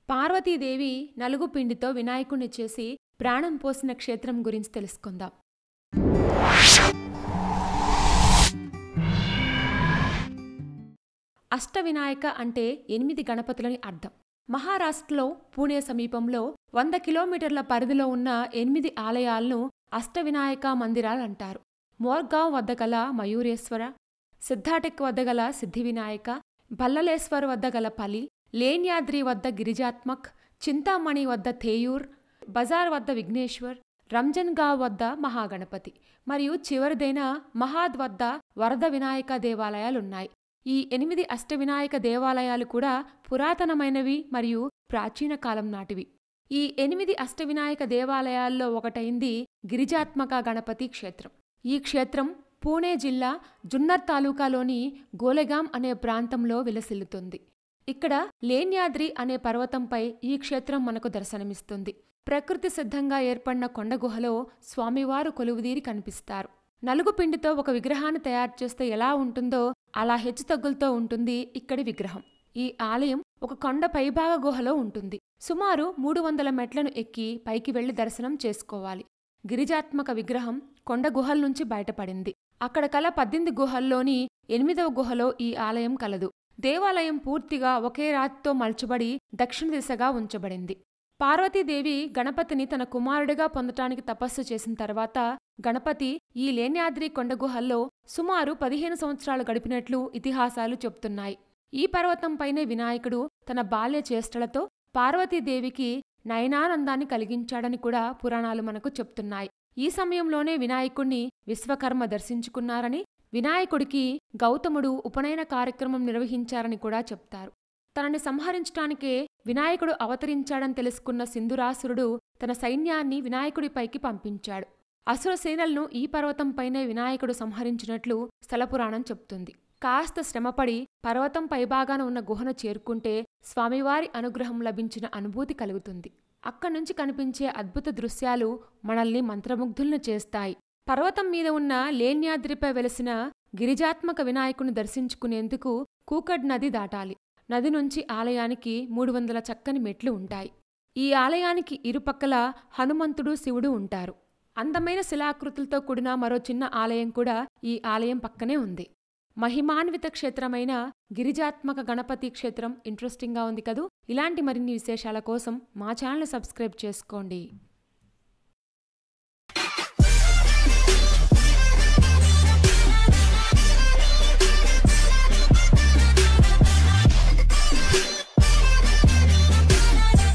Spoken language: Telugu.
పార్వతీదేవి నలుగు పిండితో వినాయకుణ్ణి చేసి ప్రాణం పోసిన క్షేత్రం గురించి తెలుసుకుందాం అష్టవినాయక అంటే ఎనిమిది గణపతులని అర్థం మహారాష్ట్రలో పూణే సమీపంలో వంద కిలోమీటర్ల పరిధిలో ఉన్న ఎనిమిది ఆలయాలను అష్టవినాయక మందిరాలంటారు మోర్గావ్ వద్ద గల మయూరేశ్వర సిద్ధాటెక్ వద్ద గల సిద్ధివినాయక బల్లలేశ్వర్ వద్ద గల పలి లేన్యాద్రి వద్ద గిరిజాత్మక్ చింతామణి వద్ద థేయూర్ బజార్ వద్ద విఘ్నేశ్వర్ రంజన్గావ్ వద్ద మహాగణపతి మరియు చివరిదైన మహాద్ వద్ద వరద వినాయక దేవాలయాలున్నాయి ఈ ఎనిమిది అష్టవినాయక దేవాలయాలు కూడా పురాతనమైనవి మరియు ప్రాచీన కాలం నాటివి ఈ ఎనిమిది అష్టవినాయక దేవాలయాల్లో ఒకటైంది గిరిజాత్మక గణపతి క్షేత్రం ఈ క్షేత్రం పూణే జిల్లా జున్నర్ తాలూకాలోని గోలెగాం అనే ప్రాంతంలో విలసిల్లుతుంది ఇక్కడ లేన్యాద్రి అనే పర్వతంపై ఈ క్షేత్రం మనకు దర్శనమిస్తుంది ప్రకృతి సిద్ధంగా ఏర్పడిన కొండ గుహలో స్వామివారు కొలువుదీరి కనిపిస్తారు నలుగు పిండితో ఒక విగ్రహాన్ని తయారు చేస్తే ఎలా ఉంటుందో అలా హెచ్చుతగ్గులతో ఉంటుంది ఇక్కడి విగ్రహం ఈ ఆలయం ఒక కొండ పైభాగ గుహలో ఉంటుంది సుమారు మూడు వందల మెట్లను ఎక్కి పైకి వెళ్లి దర్శనం చేసుకోవాలి గిరిజాత్మక విగ్రహం కొండ గుహల నుంచి బయటపడింది అక్కడ కల పద్దెనిమిది గుహల్లోని ఎనిమిదవ గుహలో ఈ ఆలయం కలదు దేవాలయం పూర్తిగా ఒకే రాతితో మలచబడి దక్షిణ దిశగా ఉంచబడింది పార్వతీదేవి గణపతిని తన కుమారుడిగా పొందటానికి తపస్సు చేసిన తర్వాత గణపతి ఈ లేన్యాద్రి కొండగుహల్లో సుమారు పదిహేను సంవత్సరాలు గడిపినట్లు ఇతిహాసాలు చెప్తున్నాయి ఈ పర్వతంపైనే వినాయకుడు తన బాల్య చేష్టలతో పార్వతీదేవికి నయనానందాన్ని కలిగించాడని కూడా పురాణాలు మనకు చెప్తున్నాయి ఈ సమయంలోనే వినాయకుణ్ణి విశ్వకర్మ దర్శించుకున్నారని వినాయకుడికి గౌతముడు ఉపనయన కార్యక్రమం నిర్వహించారని కూడా చెప్తారు తనని సంహరించటానికే వినాయకుడు అవతరించాడని తెలుసుకున్న సింధురాసురుడు తన సైన్యాన్ని వినాయకుడిపైకి పంపించాడు అసుర సేనలను ఈ పర్వతంపైనే వినాయకుడు సంహరించినట్లు స్థలపురాణం చెప్తుంది కాస్త శ్రమపడి పర్వతం పైభాగాన ఉన్న గుహను చేరుకుంటే స్వామివారి అనుగ్రహం లభించిన అనుభూతి కలుగుతుంది అక్కడ్నుంచి కనిపించే అద్భుత దృశ్యాలు మనల్ని మంత్రముగ్ధులను చేస్తాయి పర్వతం మీద ఉన్న లేన్యాద్రిపై వెలసిన గిరిజాత్మక వినాయకుని దర్శించుకునేందుకు కూకడ్ నది దాటాలి నది నుంచి ఆలయానికి మూడు వందల చక్కని మెట్లు ఉంటాయి ఈ ఆలయానికి ఇరుపక్కల హనుమంతుడు శివుడు ఉంటారు అందమైన శిలాకృతులతో కూడిన మరో చిన్న ఆలయం కూడా ఈ ఆలయం పక్కనే ఉంది మహిమాన్విత క్షేత్రమైన గిరిజాత్మక గణపతి క్షేత్రం ఇంట్రెస్టింగ్గా ఉంది కదూ ఇలాంటి మరిన్ని విశేషాల కోసం మా ఛానల్ సబ్స్క్రైబ్ చేసుకోండి